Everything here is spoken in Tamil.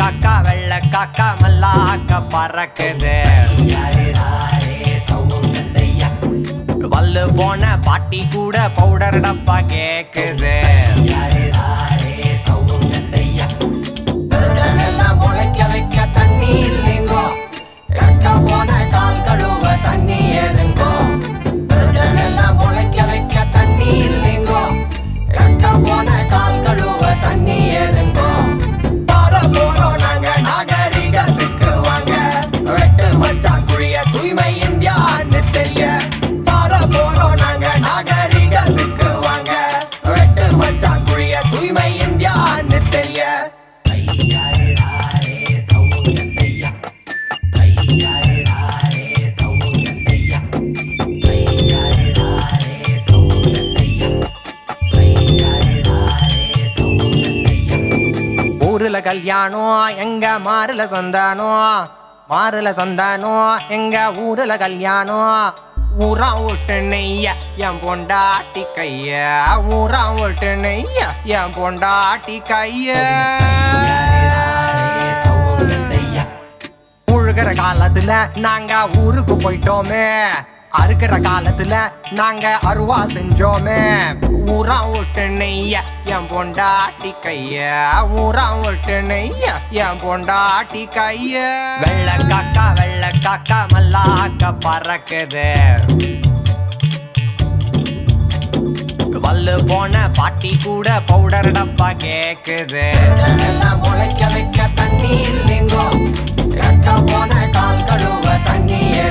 காக்கா வெள்ளை காக்கா மல்லாக்க பறக்குது வல்லு போன பாட்டி கூட பவுடர் டப்பா கேக்குது எல்லாம் முளைக்க வைக்க தண்ணி இல்லைங்கோ கக்க போன கால் கழுவ தண்ணி ஏறுங்கோ எல்லாம் முளைக்க வைக்க தண்ணி இல்லைங்கோ கக்க போன கால் கழுவ தண்ணி ஏறுங்கோ பாட போனோம் நாங்க நாகரிகத்துக்கு வாங்க வெட்டு மச்சான் குழிய தூய்மை இந்தியான்னு தெரிய பாட போனோம் நாங்க நாகரிகத்துக்கு வாங்க வெட்டு மச்சான் குழிய தூய்மை இந்தியான்னு தெரிய ஊருல கல்யாணம் எங்க மாறுல சந்தானம் மாறுல சந்தானம் எங்க ஊருல கல்யாணம் ஊரா விட்டு நெய்ய என் பொண்டாட்டி கைய ஊரா விட்டு நெய்ய என் பொண்டாட்டி கைய உழுகிற காலத்துல நாங்க ஊருக்கு போயிட்டோமே அறுக்கிற காலத்துல நாங்க அருவா செஞ்சோமே ஊரா விட்டு நெய்ய என் பொண்டாட்டி கைய ஊரா விட்டு நெய்ய என் பொண்டாட்டி கைய வெள்ளை காக்கா வெள்ளை காக்கா மல்லாக்க பறக்குது வல்லு போன பாட்டி கூட பவுடர் டப்பா கேக்குது எல்லாம் முளைக்க வைக்க தண்ணி இல்லைங்கோ கக்க போன கால் கழுவ தண்ணி